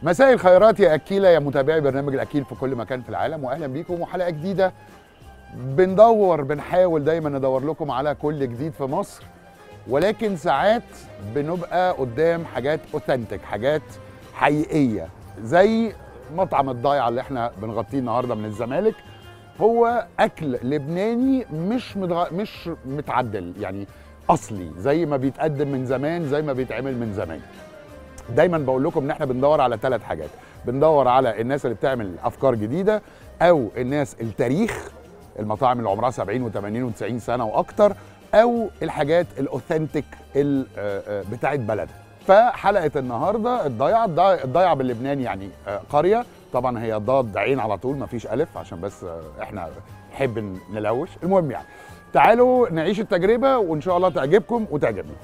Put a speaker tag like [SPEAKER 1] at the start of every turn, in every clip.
[SPEAKER 1] مساء الخيرات يا أكيلة يا متابعي برنامج الأكيل في كل مكان في العالم وأهلا بيكم وحلقة جديدة بندور بنحاول دايما ندور لكم على كل جديد في مصر ولكن ساعات بنبقى قدام حاجات اوثنتك حاجات حقيقية زي مطعم الضايعة اللي احنا بنغطيه النهارده من الزمالك هو أكل لبناني مش مدغ... مش متعدل يعني أصلي زي ما بيتقدم من زمان زي ما بيتعمل من زمان دايما بقول لكم ان احنا بندور على ثلاث حاجات بندور على الناس اللي بتعمل افكار جديده او الناس التاريخ المطاعم اللي عمرها 70 و80 و90 سنه واكتر او الحاجات الاوثنتيك ال- آه، آه، بتاعت بلدها فحلقه النهارده الضيعه الضيعه الضيعة باللبناني يعني آه، قريه طبعا هي ضاد عين على طول مفيش الف عشان بس آه، احنا نحب نلوش المهم يعني تعالوا نعيش التجربه وان شاء الله تعجبكم وتعجبنا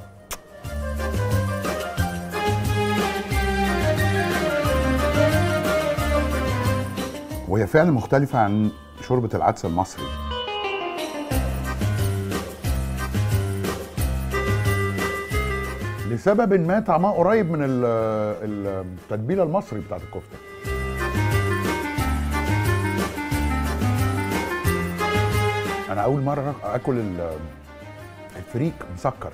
[SPEAKER 1] وهي فعلا مختلفة عن شوربة العدس المصري لسبب ما طعمها قريب من ال- ال- التتبيلة المصري بتاعت الكفتة أنا أول مرة آكل ال- الفريك مسكر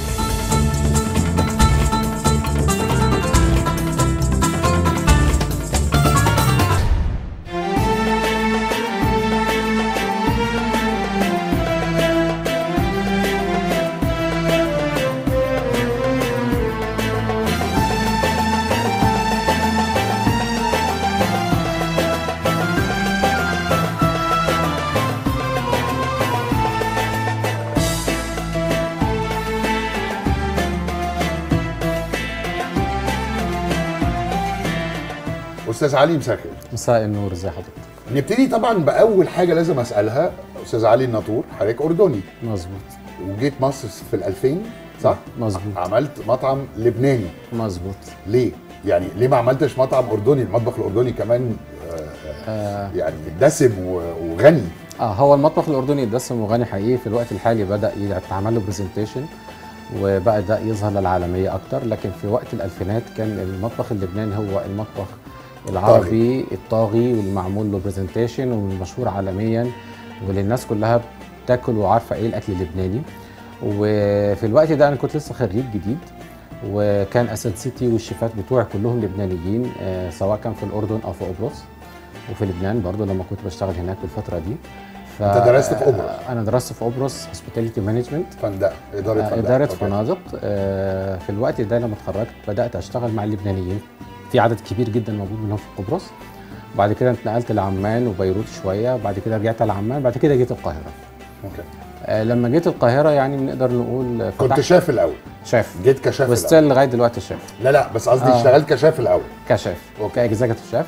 [SPEAKER 1] أستاذ علي مساء الخير
[SPEAKER 2] مساء النور ازي حضرتك
[SPEAKER 1] نبتدي طبعا باول حاجه لازم اسالها استاذ علي الناطور حضرتك اردني
[SPEAKER 2] مظبوط
[SPEAKER 1] وجيت مصر في ال 2000 صح
[SPEAKER 2] مظبوط
[SPEAKER 1] عملت مطعم لبناني
[SPEAKER 2] مظبوط
[SPEAKER 1] ليه يعني ليه ما عملتش مطعم اردني المطبخ الاردني كمان
[SPEAKER 2] آه,
[SPEAKER 1] يعني دسم و- وغني
[SPEAKER 2] اه هو المطبخ الاردني دسم وغني حقيقي في الوقت الحالي بدا يتعمل له برزنتيشن وبدا يظهر للعالميه اكتر لكن في وقت الالفينات كان المطبخ اللبناني هو المطبخ العربي الطاغي واللي معمول له برزنتيشن والمشهور عالميا واللي الناس كلها بتاكل وعارفه ايه الاكل اللبناني وفي الوقت ده انا كنت لسه خريج جديد وكان اساتذتي والشيفات بتوعي كلهم لبنانيين آه سواء كان في الاردن او في قبرص وفي لبنان برضو لما كنت بشتغل هناك في الفتره دي ف...
[SPEAKER 1] أنت درست في قبرص؟
[SPEAKER 2] انا درست في قبرص هوسبيتاليتي مانجمنت
[SPEAKER 1] فندق اداره فندق
[SPEAKER 2] اداره
[SPEAKER 1] أوكي.
[SPEAKER 2] فنادق آه، في الوقت ده لما اتخرجت بدات اشتغل مع اللبنانيين في عدد كبير جدا موجود منهم في قبرص بعد كده اتنقلت لعمان وبيروت شويه وبعد كده رجعت لعمان بعد كده جيت القاهره
[SPEAKER 1] اوكي
[SPEAKER 2] آه، لما جيت القاهره يعني بنقدر نقول
[SPEAKER 1] كنت
[SPEAKER 2] فتحت
[SPEAKER 1] شاف الاول
[SPEAKER 2] شيف
[SPEAKER 1] جيت كشاف الاول
[SPEAKER 2] وستيل لغايه دلوقتي شيف
[SPEAKER 1] لا لا بس قصدي
[SPEAKER 2] آه.
[SPEAKER 1] اشتغلت كشاف الاول
[SPEAKER 2] كشيف
[SPEAKER 1] أوكي.
[SPEAKER 2] كاكزيكتيف شيف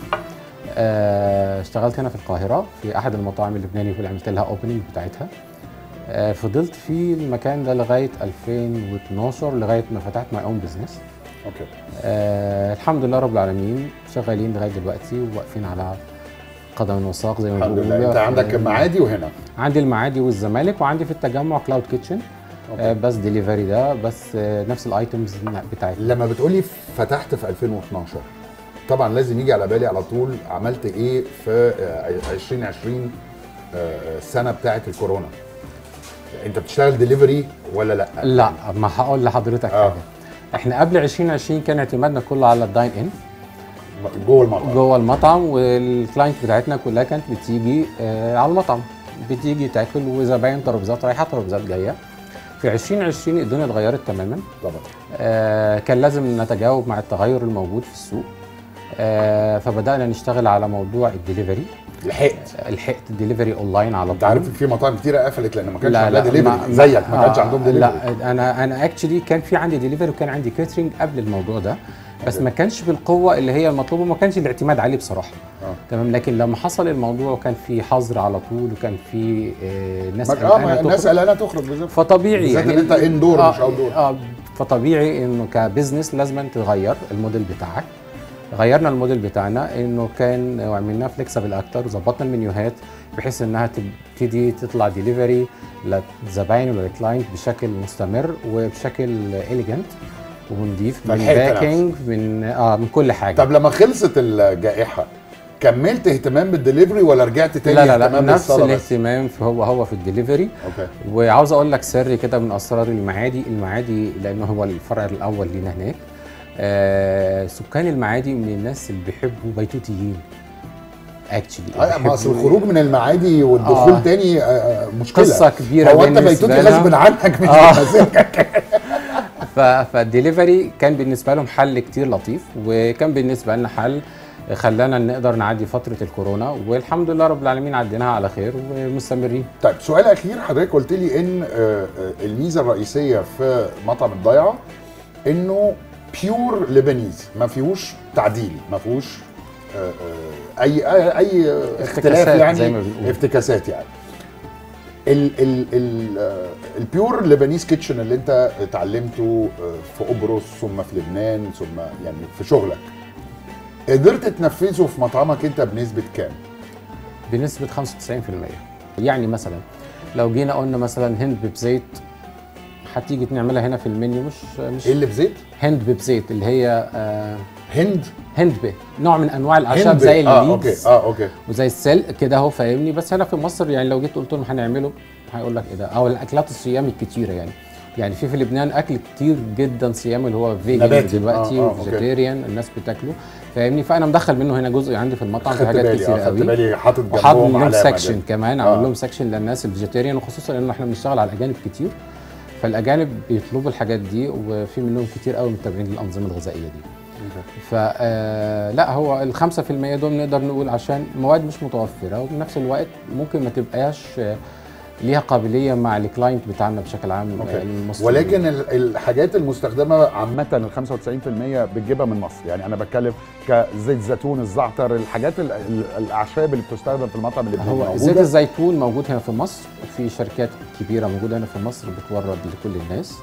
[SPEAKER 2] آه، اشتغلت هنا في القاهره في احد المطاعم اللبناني اللي عملت لها اوبننج بتاعتها آه، فضلت في المكان ده لغايه 2012 لغايه ما فتحت ماي اون بزنس
[SPEAKER 1] اوكي
[SPEAKER 2] آه الحمد لله رب العالمين شغالين لغايه دلوقتي وواقفين على قدم وساق زي ما
[SPEAKER 1] الحمد
[SPEAKER 2] بيقولوا
[SPEAKER 1] لله انت عندك المعادي وهنا
[SPEAKER 2] عندي المعادي والزمالك وعندي في التجمع كلاود كيتشن آه
[SPEAKER 1] أوكي.
[SPEAKER 2] بس ديليفري ده بس آه نفس الايتمز بتاعتنا
[SPEAKER 1] لما بتقولي فتحت في 2012 طبعا لازم يجي على بالي على طول عملت ايه في آه، 2020 آه، السنه بتاعه الكورونا انت بتشتغل ديليفري ولا لا
[SPEAKER 2] لا ما هقول لحضرتك
[SPEAKER 1] آه.
[SPEAKER 2] حاجه احنا قبل 2020 كان اعتمادنا كله على الداين ان
[SPEAKER 1] جوه المطعم
[SPEAKER 2] جوه المطعم والكلاينت بتاعتنا كلها كانت بتيجي آه على المطعم بتيجي تاكل وزباين ترابيزات رايحه ترابيزات جايه في 2020 الدنيا اتغيرت تماما
[SPEAKER 1] طبعا
[SPEAKER 2] آه كان لازم نتجاوب مع التغير الموجود في السوق آه فبدانا نشتغل على موضوع الدليفري
[SPEAKER 1] لحقت
[SPEAKER 2] لحقت الدليفري اونلاين على
[SPEAKER 1] انت عارف في مطاعم كتيره قفلت لان ما كانش
[SPEAKER 2] لا
[SPEAKER 1] عندها
[SPEAKER 2] لا
[SPEAKER 1] ديليفري
[SPEAKER 2] ما-
[SPEAKER 1] زيك ما كانش
[SPEAKER 2] آه،
[SPEAKER 1] عندهم ديليفري
[SPEAKER 2] لا انا انا اكشلي كان في عندي ديليفري وكان عندي كيترينج قبل الموضوع ده بس
[SPEAKER 1] أوكي.
[SPEAKER 2] ما كانش بالقوه اللي هي المطلوبه وما كانش الاعتماد عليه بصراحه
[SPEAKER 1] آه.
[SPEAKER 2] تمام لكن لما حصل الموضوع وكان في حظر على طول وكان في آه ناس
[SPEAKER 1] ما- اه
[SPEAKER 2] قلقانة
[SPEAKER 1] ما الناس
[SPEAKER 2] تخرج.
[SPEAKER 1] قلقانه تخرج بالظبط
[SPEAKER 2] فطبيعي
[SPEAKER 1] بالذات
[SPEAKER 2] يعني
[SPEAKER 1] ان انت indoor
[SPEAKER 2] آه
[SPEAKER 1] مش outdoor.
[SPEAKER 2] اه فطبيعي انه كبزنس لازم تغير الموديل بتاعك غيرنا الموديل بتاعنا انه كان وعملناه فليكسبل اكتر وظبطنا المنيوهات بحيث انها تبتدي تطلع ديليفري للزباين وللكلاينت بشكل مستمر وبشكل اليجنت ونضيف من
[SPEAKER 1] فلحقت
[SPEAKER 2] باكينج من اه من كل حاجه
[SPEAKER 1] طب لما خلصت الجائحه كملت اهتمام بالدليفري ولا رجعت تاني
[SPEAKER 2] لا لا لا
[SPEAKER 1] اهتمام
[SPEAKER 2] نفس
[SPEAKER 1] بالصلاة بس؟
[SPEAKER 2] الاهتمام في هو هو في الدليفري
[SPEAKER 1] اوكي
[SPEAKER 2] وعاوز اقول لك سر كده من اسرار المعادي المعادي لانه هو الفرع الاول لينا هناك آه سكان المعادي من الناس اللي بيحبوا بيتوتيين اكشلي
[SPEAKER 1] اه ما اصل الخروج من المعادي والدخول
[SPEAKER 2] آه.
[SPEAKER 1] تاني آه، مشكله
[SPEAKER 2] قصه كبيره
[SPEAKER 1] هو انت
[SPEAKER 2] بالنسبة
[SPEAKER 1] بيتوتي
[SPEAKER 2] لنا.
[SPEAKER 1] غصب عنك مش
[SPEAKER 2] آه.
[SPEAKER 1] بمزاجك
[SPEAKER 2] ف- فالدليفري كان بالنسبه لهم حل كتير لطيف وكان بالنسبه لنا حل خلانا نقدر نعدي فتره الكورونا والحمد لله رب العالمين عديناها على خير ومستمرين
[SPEAKER 1] طيب سؤال اخير حضرتك قلت لي ان آه، آه، الميزه الرئيسيه في مطعم الضيعه انه بيور لبنيز ما فيهوش تعديل ما فيهوش آه، آه، اي اي اي اختلاف
[SPEAKER 2] افتكاسات
[SPEAKER 1] يعني
[SPEAKER 2] زي ما بنقول.
[SPEAKER 1] افتكاسات يعني ال ال ال آه، البيور لبنيز كيتشن اللي انت اتعلمته آه، في قبرص ثم في لبنان ثم يعني في شغلك قدرت تنفذه في مطعمك انت بنسبه كام؟
[SPEAKER 2] بنسبه 95% يعني مثلا لو جينا قلنا مثلا هند بزيت هتيجي نعملها هنا في المنيو مش مش
[SPEAKER 1] ايه اللي بزيت؟
[SPEAKER 2] هند بزيت اللي هي آه
[SPEAKER 1] هند
[SPEAKER 2] هند بي نوع من انواع الاعشاب
[SPEAKER 1] هند
[SPEAKER 2] زي
[SPEAKER 1] اه اوكي
[SPEAKER 2] الليدز
[SPEAKER 1] اه اوكي
[SPEAKER 2] وزي السلق كده اهو فاهمني بس هنا في مصر يعني لو جيت قلت لهم هنعمله هيقول لك ايه ده او الاكلات الصيامي الكتيره يعني يعني في في لبنان اكل كتير جدا صيامي اللي هو فيجن
[SPEAKER 1] نباتي.
[SPEAKER 2] دلوقتي
[SPEAKER 1] آه، آه، أوكي.
[SPEAKER 2] وفيجيتيريان الناس بتاكله فاهمني فانا مدخل منه هنا جزء عندي في المطعم في
[SPEAKER 1] خدت
[SPEAKER 2] حاجات
[SPEAKER 1] بالي
[SPEAKER 2] كتير
[SPEAKER 1] اه خدت
[SPEAKER 2] قوي
[SPEAKER 1] بالي حاطط
[SPEAKER 2] وحاطط
[SPEAKER 1] جنبهم
[SPEAKER 2] لهم
[SPEAKER 1] علامه
[SPEAKER 2] سكشن
[SPEAKER 1] كده.
[SPEAKER 2] كمان
[SPEAKER 1] آه.
[SPEAKER 2] عامل لهم سكشن للناس الفيجيتيريان وخصوصا لان احنا بنشتغل على الاجانب كتير فالاجانب بيطلبوا الحاجات دي وفي منهم كتير قوي متابعين للانظمه الغذائيه دي فلا هو ال 5% دول نقدر نقول عشان المواد مش متوفره وفي نفس الوقت ممكن ما تبقاش آه، ليها قابليه مع الكلاينت بتاعنا بشكل عام
[SPEAKER 1] أوكي.
[SPEAKER 2] آه، المصري.
[SPEAKER 1] ولكن ال- الحاجات المستخدمه عامه ال 95% بتجيبها من مصر يعني انا بتكلم كزيت زيتون الزعتر الحاجات ال- ال- الاعشاب اللي بتستخدم في المطعم اللي
[SPEAKER 2] هو زيت الزيتون موجود هنا في مصر في شركات كبيره موجوده هنا في مصر بتورد لكل الناس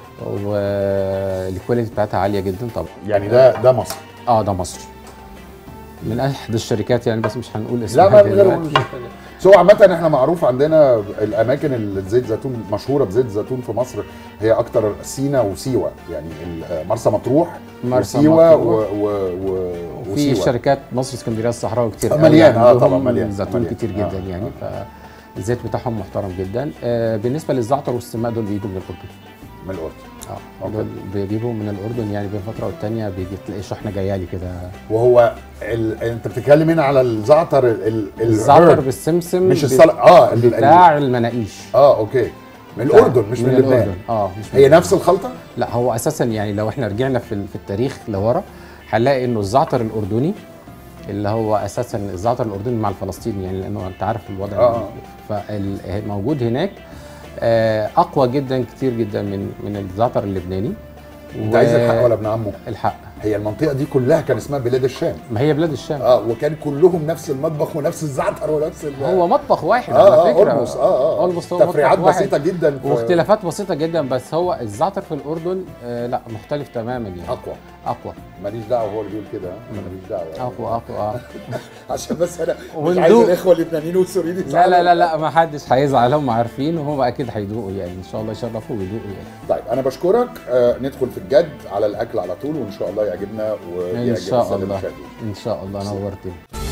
[SPEAKER 2] والكواليتي بتاعتها عاليه جدا طبعا
[SPEAKER 1] يعني ده ده مصر
[SPEAKER 2] اه ده مصري من احد الشركات يعني بس مش هنقول اسمها
[SPEAKER 1] لا ما من غير
[SPEAKER 2] دلوقتي.
[SPEAKER 1] سو عامة احنا معروف عندنا الاماكن اللي زيت زيتون مشهوره بزيت زيتون في مصر هي اكتر سينا وسيوه يعني ال- مرسى مطروح
[SPEAKER 2] مرسى
[SPEAKER 1] وسيوه و
[SPEAKER 2] مطروح.
[SPEAKER 1] و و
[SPEAKER 2] في
[SPEAKER 1] وسيوه
[SPEAKER 2] شركات مصر اسكندريه الصحراوي كتير
[SPEAKER 1] آه،
[SPEAKER 2] قوي
[SPEAKER 1] مليان، آه،
[SPEAKER 2] عندهم
[SPEAKER 1] طبعاً مليان،
[SPEAKER 2] زيتون
[SPEAKER 1] مليان.
[SPEAKER 2] كتير
[SPEAKER 1] آه،
[SPEAKER 2] جدا يعني فالزيت بتاعهم محترم جدا آه بالنسبه للزعتر والسماء دول بيجوا من الاردن
[SPEAKER 1] من الاردن
[SPEAKER 2] اه
[SPEAKER 1] أوكي.
[SPEAKER 2] دول بيجيبوا من الاردن يعني بين فتره والتانيه بيجي تلاقي شحنه جايه لي كده
[SPEAKER 1] وهو ال... انت بتتكلم هنا على الزعتر ال... ال...
[SPEAKER 2] الزعتر
[SPEAKER 1] الherb.
[SPEAKER 2] بالسمسم
[SPEAKER 1] مش
[SPEAKER 2] بت-
[SPEAKER 1] السلق اه ال... ال...
[SPEAKER 2] بتاع المناقيش
[SPEAKER 1] اه اوكي من الاردن مش من, لبنان
[SPEAKER 2] الأردن. اه مش من
[SPEAKER 1] هي
[SPEAKER 2] لبنان.
[SPEAKER 1] نفس الخلطه
[SPEAKER 2] لا هو اساسا يعني لو احنا رجعنا في في التاريخ لورا هنلاقي انه الزعتر الاردني اللي هو اساسا الزعتر الاردني مع الفلسطيني يعني لانه انت عارف الوضع
[SPEAKER 1] آه.
[SPEAKER 2] فالموجود هناك آه، اقوى جدا كتير جدا من من الزعتر اللبناني
[SPEAKER 1] انت
[SPEAKER 2] و-
[SPEAKER 1] عايز الحق ولا ابن عمه
[SPEAKER 2] الحق
[SPEAKER 1] هي المنطقه دي كلها كان اسمها بلاد الشام
[SPEAKER 2] ما هي بلاد الشام
[SPEAKER 1] اه وكان كلهم نفس المطبخ ونفس الزعتر ونفس ال...
[SPEAKER 2] هو مطبخ واحد
[SPEAKER 1] اه
[SPEAKER 2] على
[SPEAKER 1] اه
[SPEAKER 2] فكره
[SPEAKER 1] اولموس اه اه
[SPEAKER 2] Almost هو
[SPEAKER 1] تفريعات
[SPEAKER 2] مطبخ واحد.
[SPEAKER 1] بسيطه جدا في-
[SPEAKER 2] واختلافات بسيطه جدا بس هو الزعتر في الاردن آه لا مختلف تماما يعني
[SPEAKER 1] اقوى
[SPEAKER 2] اقوى
[SPEAKER 1] ماليش دعوه هو اللي بيقول كده انا ماليش دعوه يعني.
[SPEAKER 2] اقوى اقوى آه.
[SPEAKER 1] عشان بس انا مش
[SPEAKER 2] وندوق.
[SPEAKER 1] عايز الاخوه اللبنانيين والسوريين
[SPEAKER 2] لا
[SPEAKER 1] يزعلوا.
[SPEAKER 2] لا لا لا ما حدش هيزعل هم عارفين وهم اكيد هيدوقوا يعني ان شاء الله يشرفوا ويدوقوا يعني
[SPEAKER 1] طيب انا بشكرك آه ندخل في الجد على الاكل على طول وان شاء الله يعجبنا ويعجب
[SPEAKER 2] ان شاء
[SPEAKER 1] السادة
[SPEAKER 2] الله
[SPEAKER 1] المشاهدين.
[SPEAKER 2] ان شاء الله نورتني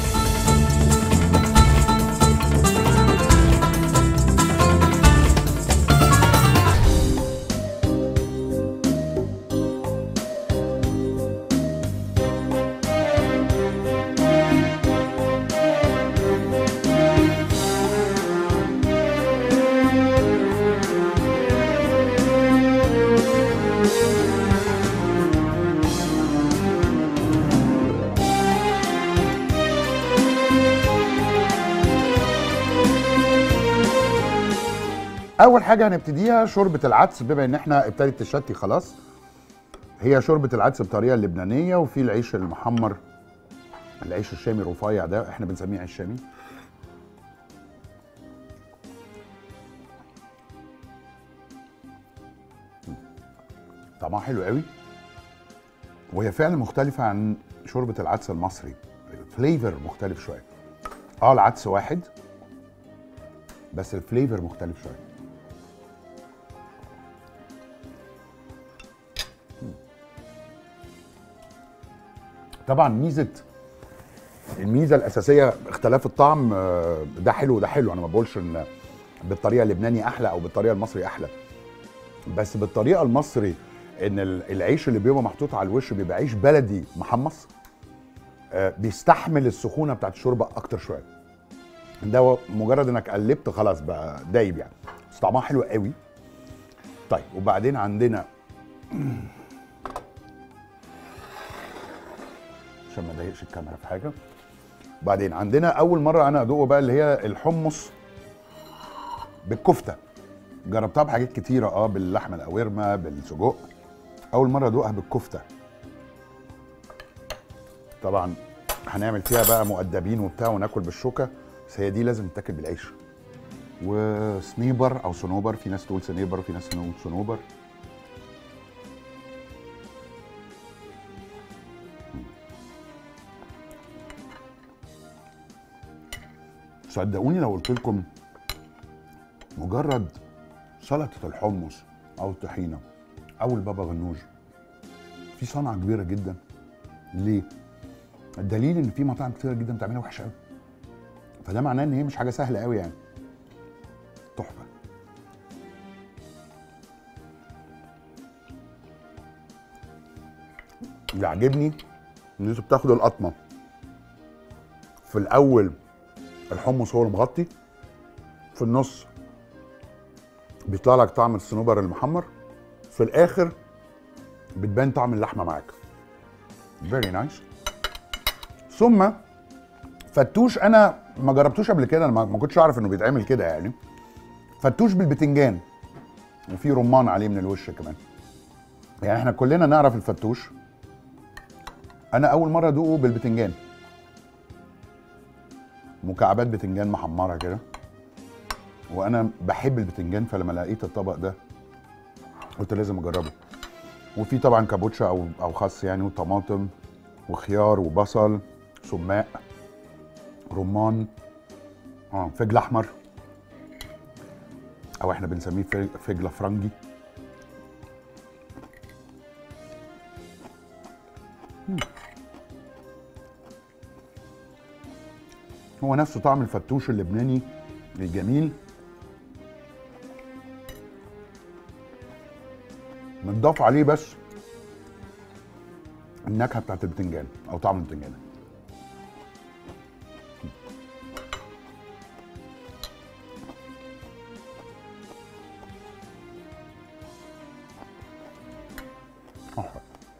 [SPEAKER 1] اول حاجه هنبتديها شوربه العدس بما ان احنا ابتدت تشتي خلاص هي شوربه العدس بطريقه اللبنانيه وفي العيش المحمر العيش الشامي الرفيع ده احنا بنسميه عيش شامي طعمها حلو قوي وهي فعلا مختلفه عن شوربه العدس المصري فليفر مختلف شويه اه العدس واحد بس الفليفر مختلف شويه طبعا ميزه الميزه الاساسيه اختلاف الطعم آه، ده حلو ده حلو انا ما بقولش ان بالطريقه اللبناني احلى او بالطريقه المصري احلى بس بالطريقه المصري ان ال- العيش اللي بيبقى محطوط على الوش بيبقى عيش بلدي محمص آه، بيستحمل السخونه بتاعت الشوربه اكتر شويه ده مجرد انك قلبت خلاص بقى دايب يعني بس طعمها حلو قوي طيب وبعدين عندنا عشان ما اضايقش الكاميرا في حاجه بعدين عندنا اول مره انا ادوقه بقى اللي هي الحمص بالكفته جربتها بحاجات كتيره اه باللحمه القوارمه بالسجق اول مره ادوقها بالكفته طبعا هنعمل فيها بقى مؤدبين وبتاع وناكل بالشوكه بس هي دي لازم تتاكل بالعيش وسنيبر او صنوبر في ناس تقول سنيبر وفي ناس تقول صنوبر صدقوني لو قلت لكم مجرد سلطه الحمص او الطحينه او البابا غنوج في صنعه كبيره جدا ليه؟ الدليل ان في مطاعم كتيره جدا بتعملها وحشه قوي فده معناه ان هي مش حاجه سهله قوي يعني تحفه اللي عاجبني ان انتوا بتاخدوا القطمه في الاول الحمص هو المغطي في النص بيطلع لك طعم الصنوبر المحمر في الاخر بتبان طعم اللحمه معاك فيري نايس ثم فتوش انا ما جربتوش قبل كده انا ما ما كنتش اعرف انه بيتعمل كده يعني فتوش بالبتنجان وفي رمان عليه من الوش كمان يعني احنا كلنا نعرف الفتوش انا اول مره ادوقه بالبتنجان مكعبات بتنجان محمره كده وانا بحب البتنجان فلما لقيت الطبق ده قلت لازم اجربه وفي طبعا كابوتشا او او خس يعني وطماطم وخيار وبصل سماق رمان اه فجل احمر او احنا بنسميه فج- فجل فرنجي مم. هو نفسه طعم الفتوش اللبناني الجميل متضاف عليه بس النكهه بتاعت البتنجان او طعم البتنجان تحفة.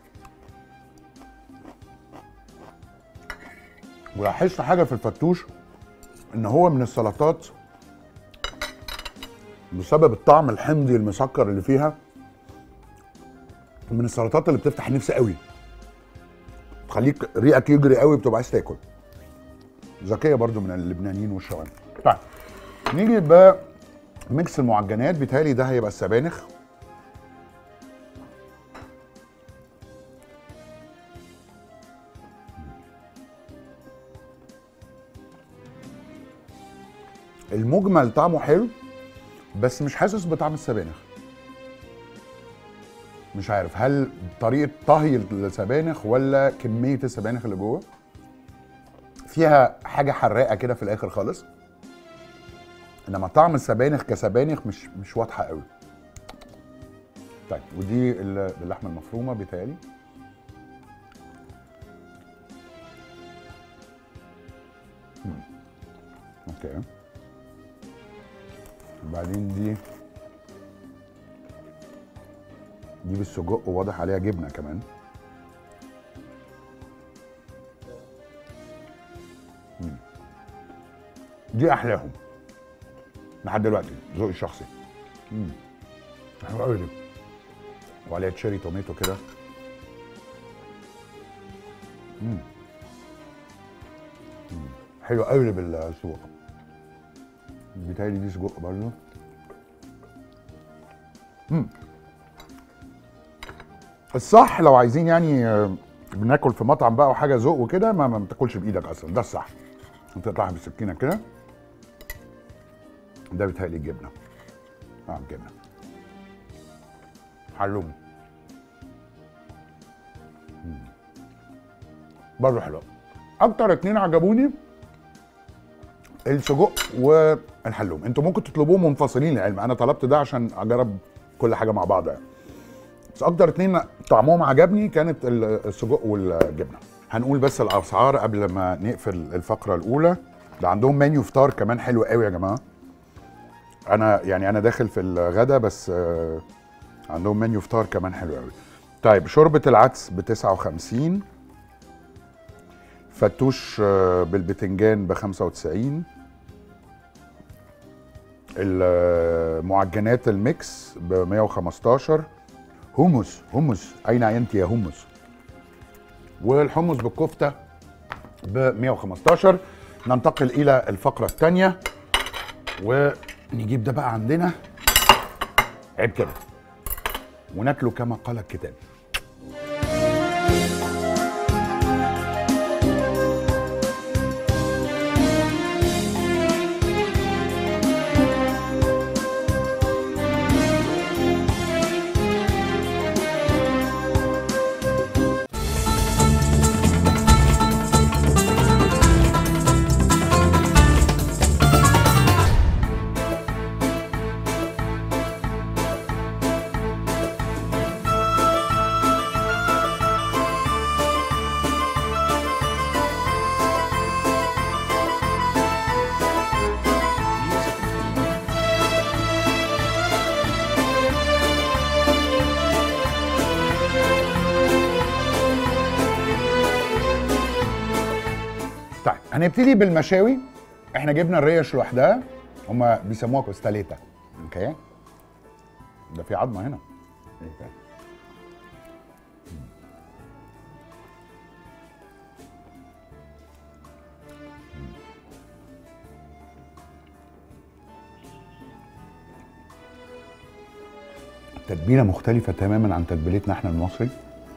[SPEAKER 1] ولاحظت حاجه في الفتوش ان هو من السلطات بسبب الطعم الحمضي المسكر اللي فيها من السلطات اللي بتفتح النفس قوي تخليك ريقك يجري قوي بتبقى عايز تاكل ذكيه برضو من اللبنانيين والشوام طيب نيجي بقى ميكس المعجنات بيتهيألي ده هيبقى السبانخ المجمل طعمه حلو بس مش حاسس بطعم السبانخ مش عارف هل طريقه طهي السبانخ ولا كميه السبانخ اللي جوه فيها حاجه حراقه كده في الاخر خالص انما طعم السبانخ كسبانخ مش مش واضحه قوي طيب ودي ال- باللحمه المفرومه بيتهيألي مم. اوكي وبعدين دي دي بالسجق وواضح عليها جبنه كمان مم. دي احلاهم لحد دلوقتي ذوقي الشخصي مم. حلوه قوي دي وعليها تشيري توميتو كده مم. مم. حلو قوي اللي بالسجق بيتهيألي دي سجق برضه مم. الصح لو عايزين يعني آه، بناكل في مطعم بقى وحاجه ذوق وكده ما, ما تاكلش بايدك اصلا ده الصح انت تقطعها بالسكينه كده ده بيتهيألي الجبنه اه الجبنه حلوم مم. برضه حلوه اكتر اتنين عجبوني السجق والحلوم انتوا ممكن تطلبوهم منفصلين للعلم انا طلبت ده عشان اجرب كل حاجه مع بعض يعني بس اكتر اتنين طعمهم عجبني كانت ال- السجق والجبنه هنقول بس الاسعار قبل ما نقفل الفقره الاولى ده عندهم منيو فطار كمان حلو قوي يا جماعه انا يعني انا داخل في الغدا بس آه، عندهم منيو فطار كمان حلو قوي طيب شوربه العدس ب 59 فتوش آه، بالبتنجان ب 95 المعجنات الميكس ب 115 هوموس هوموس اين انت يا هوموس والحمص بالكفته ب 115 ننتقل الى الفقره الثانيه ونجيب ده بقى عندنا عيب كده وناكله كما قال الكتاب طيب هنبتدي بالمشاوي احنا جبنا الريش لوحدها هما بيسموها كوستاليتا اوكي ده في عظمه هنا أوكي. تتبيله مختلفه تماما عن تتبيلتنا احنا المصري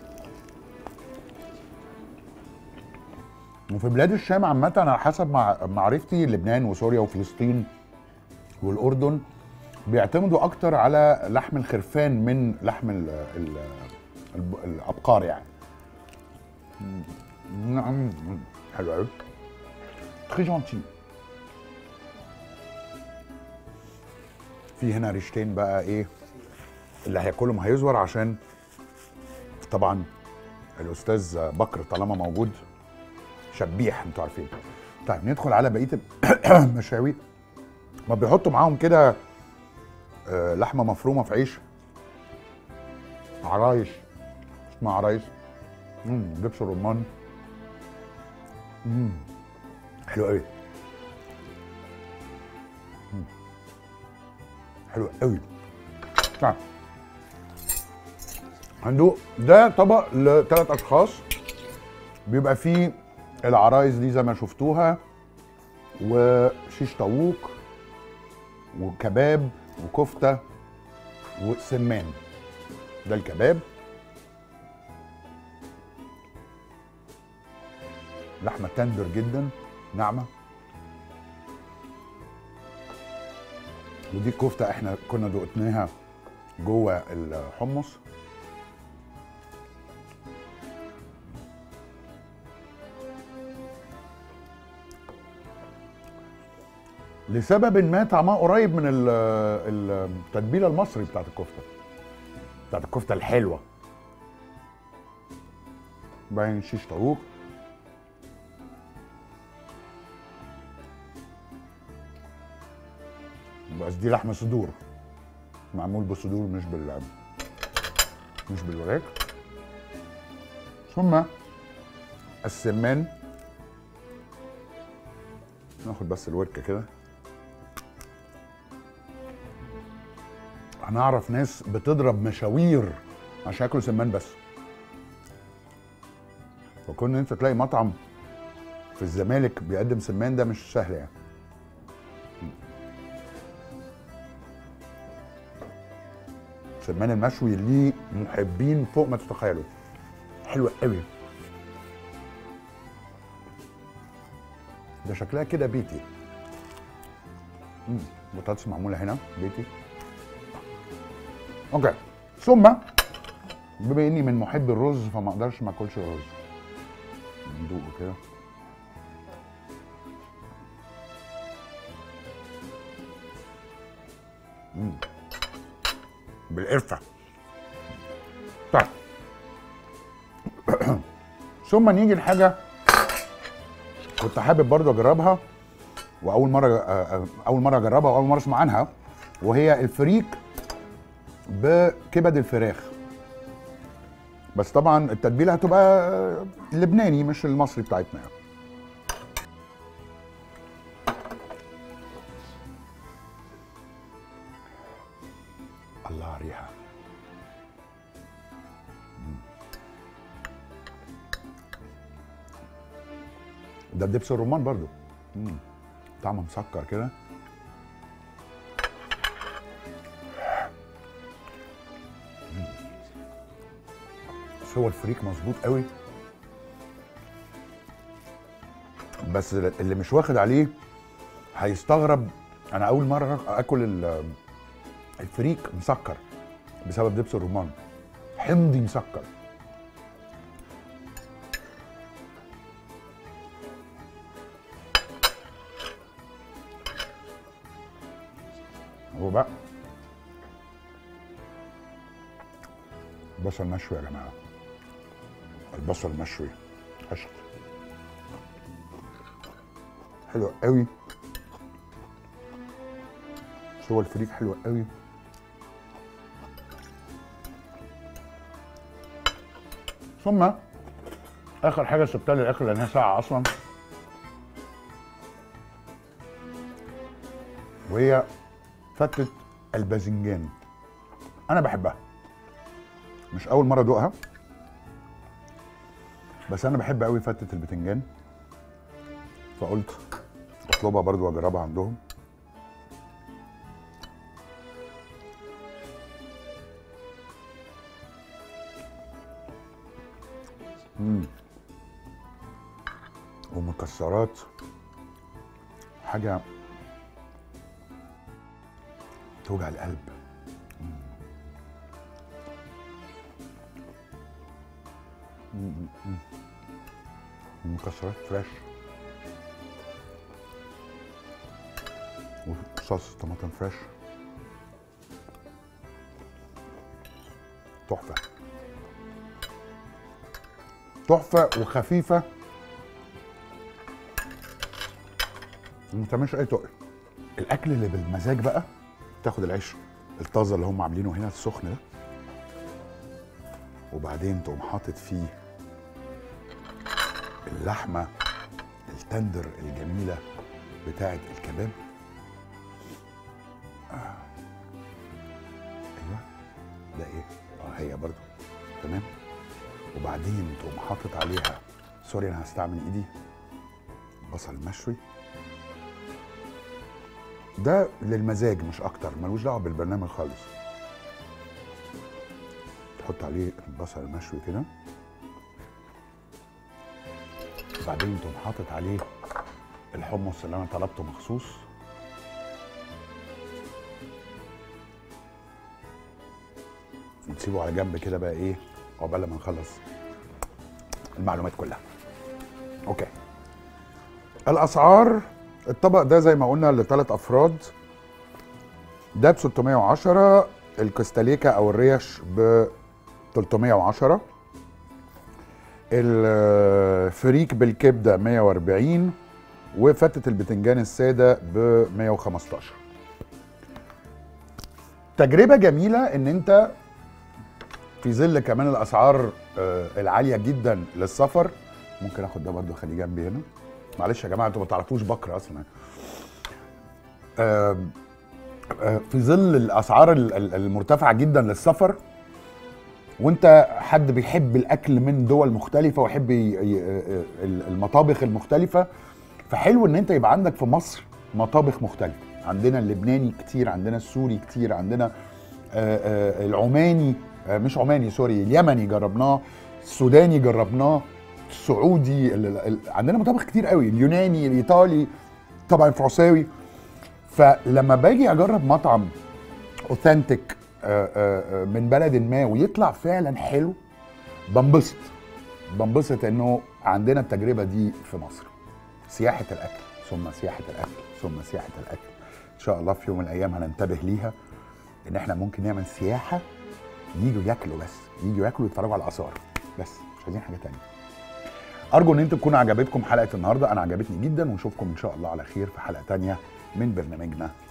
[SPEAKER 1] وفي بلاد الشام عامة على حسب مع- معرفتي لبنان وسوريا وفلسطين والأردن بيعتمدوا أكتر على لحم الخرفان من لحم ال ال ال الأبقار يعني. نعم حلو قوي. تري جونتي. في هنا ريشتين بقى إيه اللي هياكلهم هيزور عشان طبعا الأستاذ بكر طالما موجود شبيح انتوا عارفين طيب ندخل على بقيه المشاوي ما بيحطوا معاهم كده آه، لحمه مفرومه في عيش عرايش اسمها عرايش امم دبس الرمان امم حلو قوي مم. حلو قوي طيب عنده ده طبق لثلاث اشخاص بيبقى فيه العرايس دي زي ما شفتوها وشيش طاووق وكباب وكفته وسمان ده الكباب لحمه تندر جدا ناعمه ودي الكفته احنا كنا دقتناها جوه الحمص لسبب ما طعمها قريب من ال- ال- التتبيله المصري بتاعت الكفته بتاعت الكفته الحلوه باين شيش طاووق بس دي لحم صدور معمول بالصدور مش بال مش بالوراك ثم السمان ناخد بس الوركه كده انا اعرف ناس بتضرب مشاوير عشان ياكلوا سمان بس فكون انت تلاقي مطعم في الزمالك بيقدم سمان ده مش سهل يعني سمان المشوي ليه محبين فوق ما تتخيلوا حلوه قوي ده شكلها كده بيتي مم، بطاطس معموله هنا بيتي اوكي ثم بما اني من محب الرز فما اقدرش ما اكلش الرز ندوقه كده مم. بالقرفه طيب ثم نيجي لحاجه كنت حابب برضو اجربها واول مره آه، آه، اول مره اجربها واول مره اسمع عنها وهي الفريك بكبد الفراخ بس طبعا التتبيله هتبقى آه، لبناني مش المصري بتاعتنا يعني. الله على الريحه مم. ده بدبس الرمان برضو مم. طعمه مسكر كده مم. بس هو الفريك مظبوط قوي بس اللي مش واخد عليه هيستغرب انا اول مره اكل ال- الفريك مسكر بسبب دبس الرمان حمضي مسكر هو بقى بصل مشوي يا جماعه البصل مشوي عشق حلو قوي بس هو الفريك حلو قوي ثم اخر حاجه سبتها للاخر لانها ساعه اصلا وهي فتة الباذنجان انا بحبها مش اول مره ادوقها بس انا بحب قوي فتة البتنجان فقلت اطلبها برضو واجربها عندهم مم. ومكسرات حاجة توجع القلب مم. مم، مم. مكسرات فريش وصوص طماطم فريش تحفة تحفة وخفيفة ما تعملش أي تقل الأكل اللي بالمزاج بقى تاخد العيش الطازة اللي هم عاملينه هنا السخن ده وبعدين تقوم حاطط فيه اللحمة التندر الجميلة بتاعة الكباب آه. ايوه ده ايه؟ اه هي برضو تمام وبعدين تقوم حاطط عليها سوري انا هستعمل ايدي بصل مشوي ده للمزاج مش اكتر ملوش دعوه بالبرنامج خالص تحط عليه البصل المشوي كده وبعدين تقوم حاطط عليه الحمص اللي انا طلبته مخصوص نسيبه على جنب كده بقى ايه عقبال ما نخلص المعلومات كلها اوكي الاسعار الطبق ده زي ما قلنا لثلاث افراد ده ب 610 الكوستاليكا او الريش ب 310 الفريك بالكبده 140 وفتة البتنجان الساده ب 115 تجربه جميله ان انت في ظل كمان الاسعار آه، العاليه جدا للسفر ممكن اخد ده برضو خليه جنبي هنا معلش يا جماعه انتوا ما تعرفوش بكره اصلا آه، آه، في ظل الاسعار ال- ال- المرتفعه جدا للسفر وانت حد بيحب الاكل من دول مختلفه ويحب ي- ي- آه، ال- المطابخ المختلفه فحلو ان انت يبقى عندك في مصر مطابخ مختلفه عندنا اللبناني كتير عندنا السوري كتير عندنا آه، آه، العماني آه، مش عماني سوري اليمني جربناه السوداني جربناه السعودي ال- ال- ال- عندنا مطابخ كتير قوي اليوناني الايطالي طبعا الفرنساوي فلما باجي اجرب مطعم اوثنتيك من بلد ما ويطلع فعلا حلو بنبسط بنبسط انه عندنا التجربه دي في مصر سياحه الاكل ثم سياحه الاكل ثم سياحه الاكل ان شاء الله في يوم من الايام هننتبه ليها ان احنا ممكن نعمل سياحه يجوا ياكلوا بس يجوا ياكلوا يتفرجوا على الاثار بس مش عايزين حاجه تانية ارجو ان انتم تكون عجبتكم حلقه النهارده انا عجبتني جدا ونشوفكم ان شاء الله على خير في حلقه تانية من برنامجنا